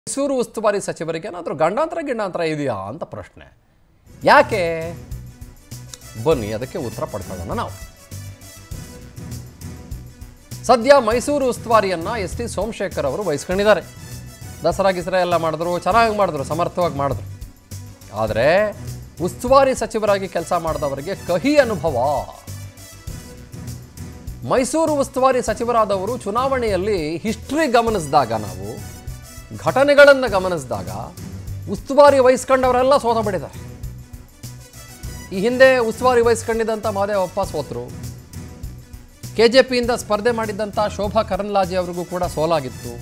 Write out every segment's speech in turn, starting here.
ಮೈಸೂರು ಉಸ್ತುವಾರಿ ಸಚಿವರಿಗೆ ಏನಾದರೂ ಗಂಡಾಂತರ ಗಿಂಡಾಂತರ ಇದೆಯಾ ಅಂತ ಪ್ರಶ್ನೆ ಯಾಕೆ ಬನ್ನಿ ಅದಕ್ಕೆ ಉತ್ತರ ಪಡ್ಕೊಳ್ಳೋಣ ನಾವು ಸದ್ಯ ಮೈಸೂರು ಉಸ್ತುವಾರಿಯನ್ನ ಎಸ್ ಟಿ ಸೋಮಶೇಖರ್ ಅವರು ವಹಿಸ್ಕೊಂಡಿದ್ದಾರೆ ದಸರಾ ಗಿಸರಾ ಎಲ್ಲ ಮಾಡಿದ್ರು ಚೆನ್ನಾಗಿ ಮಾಡಿದ್ರು ಸಮರ್ಥವಾಗಿ ಮಾಡಿದ್ರು ಆದರೆ ಉಸ್ತುವಾರಿ ಸಚಿವರಾಗಿ ಕೆಲಸ ಮಾಡಿದವರಿಗೆ ಕಹಿ ಅನುಭವ ಮೈಸೂರು ಉಸ್ತುವಾರಿ ಸಚಿವರಾದವರು ಚುನಾವಣೆಯಲ್ಲಿ ಹಿಸ್ಟ್ರಿ ಗಮನಿಸಿದಾಗ ನಾವು ಘಟನೆಗಳನ್ನು ಗಮನಿಸಿದಾಗ ಉಸ್ತುವಾರಿ ವಹಿಸ್ಕೊಂಡವರೆಲ್ಲ ಸೋತ ಬಿಟ್ಟಿದ್ದಾರೆ ಈ ಹಿಂದೆ ಉಸ್ತುವಾರಿ ವಹಿಸ್ಕೊಂಡಿದ್ದಂಥ ಮಹದೇವಪ್ಪ ಸೋತರು ಕೆ ಜೆ ಪಿಯಿಂದ ಸ್ಪರ್ಧೆ ಮಾಡಿದ್ದಂಥ ಶೋಭಾ ಕರಂದ್ಲಾಜೆ ಅವರಿಗೂ ಕೂಡ ಸೋಲಾಗಿತ್ತು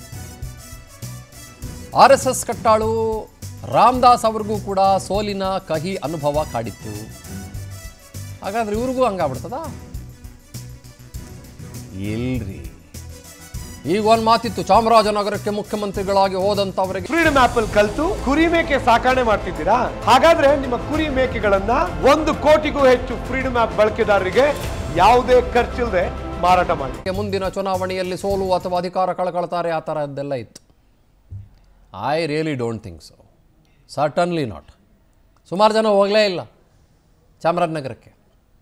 ಆರ್ ಎಸ್ ಎಸ್ ಕಟ್ಟಾಳು ರಾಮದಾಸ್ ಅವ್ರಿಗೂ ಕೂಡ ಸೋಲಿನ ಕಹಿ ಅನುಭವ ಕಾಡಿತ್ತು ಹಾಗಾದ್ರೆ ಇವ್ರಿಗೂ ಹಂಗಾಗ್ಬಿಡ್ತದಾ ಇಲ್ರಿ ಈಗ ಒಂದು ಮಾತಿತ್ತು ಚಾಮರಾಜನಗರಕ್ಕೆ ಮುಖ್ಯಮಂತ್ರಿಗಳಾಗಿ ಹೋದಂಥವರಿಗೆ ಫ್ರೀಡಮ್ ಆಪ್ ಅಲ್ಲಿ ಕಲ್ತು ಕುರಿ ಮೇಕೆ ಸಾಕಣೆ ಮಾಡ್ತಿದ್ದೀರಾ ಹಾಗಾದ್ರೆ ನಿಮ್ಮ ಕುರಿ ಮೇಕೆಗಳನ್ನ ಒಂದು ಕೋಟಿಗೂ ಹೆಚ್ಚು ಫ್ರೀಡಮ್ ಆಪ್ ಬಳಕೆದಾರರಿಗೆ ಯಾವುದೇ ಖರ್ಚಿಲ್ಲದೆ ಮಾರಾಟ ಮಾಡಿ ಮುಂದಿನ ಚುನಾವಣೆಯಲ್ಲಿ ಸೋಲು ಅಥವಾ ಅಧಿಕಾರ ಕಳ್ಕೊಳ್ತಾರೆ ಆ ಥರದ್ದೆಲ್ಲ ಇತ್ತು I really don't think so certainly not ಸುಮಾರು ಜನ ಹೋಗಲೇ ಇಲ್ಲ ಚಾಮರಾಜನಗರಕ್ಕೆ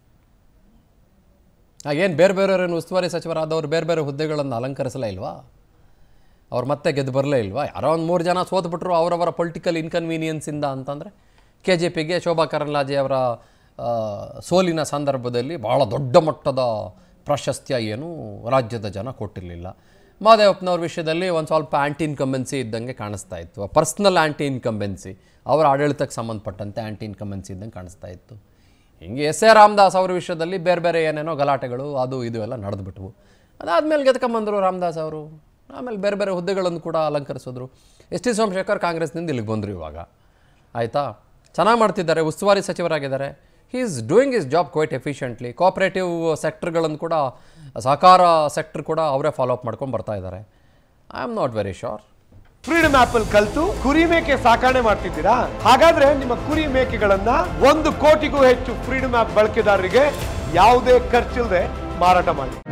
ಹಾಗೇನು ಬೇರೆ ಬೇರೆಯವ್ರೇನು ಉಸ್ತುವಾರಿ ಸಚಿವರಾದವರು ಬೇರೆ ಬೇರೆ ಹುದ್ದೆಗಳನ್ನು ಅಲಂಕರಿಸಲೇ ಇಲ್ವಾ ಅವ್ರು ಮತ್ತೆ ಗೆದ್ದು ಬರಲೇ ಇಲ್ವಾ ಯಾರೋ ಒಂದು ಮೂರು ಜನ ಸೋತ್ಬಿಟ್ರು ಅವರವರ ಪೊಲಿಟಿಕಲ್ ಇನ್ಕನ್ವೀನಿಯನ್ಸಿಂದ ಅಂತಂದರೆ ಕೆ ಜೆ ಪಿಗೆ ಶೋಭಾ ಕರಂದ್ಲಾಜೆ ಅವರ ಆ, ಸೋಲಿನ ಸಂದರ್ಭದಲ್ಲಿ ಭಾಳ ದೊಡ್ಡ ಮಟ್ಟದ ಪ್ರಾಶಸ್ತ್ಯ ಏನು ರಾಜ್ಯದ ಜನ ಕೊಟ್ಟಿರಲಿಲ್ಲ ಮಹದೇವಪ್ಪನವ್ರ ವಿಷಯದಲ್ಲಿ ಒಂದು ಸ್ವಲ್ಪ ಆ್ಯಂಟಿ ಇನ್ಕಂಬೆನ್ಸಿ ಇದ್ದಂಗೆ ಕಾಣಿಸ್ತಾ ಇತ್ತು ಪರ್ಸ್ನಲ್ ಆ್ಯಂಟಿ ಇನ್ಕಂಬೆನ್ಸಿ ಅವರ ಆಡಳಿತಕ್ಕೆ ಸಂಬಂಧಪಟ್ಟಂತೆ ಆ್ಯಂಟಿ ಇನ್ಕಂಬೆನ್ಸಿ ಇದ್ದಂಗೆ ಕಾಣಿಸ್ತಾ ಇತ್ತು ಹಿಂಗೆ ಎಸ್ ಎ ರಾಮದಾಸ್ ಅವ್ರ ವಿಷಯದಲ್ಲಿ ಬೇರೆ ಬೇರೆ ಏನೇನೋ ಗಲಾಟೆಗಳು ಅದು ಇದು ಎಲ್ಲ ನಡೆದ್ಬಿಟ್ವು ಅದಾದಮೇಲೆ ಗೆದ್ಕೊಂಬಂದರು ರಾಮದಾಸ್ ಅವರು ಆಮೇಲೆ ಬೇರೆ ಬೇರೆ ಹುದ್ದೆಗಳನ್ನು ಕೂಡ ಅಲಂಕರಿಸಿದ್ರು ಎಸ್ ಟಿ ಸೋಮಶೇಖರ್ ಕಾಂಗ್ರೆಸ್ನಿಂದ ಇಲ್ಲಿಗೆ ಬಂದರು ಇವಾಗ ಆಯಿತಾ ಚೆನ್ನಾಗಿ ಮಾಡ್ತಿದ್ದಾರೆ ಉಸ್ತುವಾರಿ ಸಚಿವರಾಗಿದ್ದಾರೆ he is doing his job quite efficiently cooperative ಸೆಕ್ಟರ್ಗಳನ್ನು ಕೂಡ ಸಹಕಾರ ಸೆಕ್ಟರ್ ಕೂಡ ಅವರೇ ಫಾಲೋ ಅಪ್ ಮಾಡ್ಕೊಂಡು ಬರ್ತಾ ಇದ್ದಾರೆ I am not very sure freedom of ಅಲ್ಲಿ ಕಲ್ತು ಕುರಿ ಮೇಕೆ ಸಾಕಣೆ ಮಾಡ್ತಿದ್ದೀರಾ ಹಾಗಾದ್ರೆ ನಿಮ್ಮ ಕುರಿ ಮೇಕೆಗಳನ್ನ ಒಂದು ಕೋಟಿಗೂ ಹೆಚ್ಚು ಫ್ರೀಡಮ್ ಆಪ್ ಬಳಕೆದಾರರಿಗೆ ಯಾವುದೇ ಖರ್ಚಿಲ್ಲದೆ ಮಾರಾಟ ಮಾಡಿ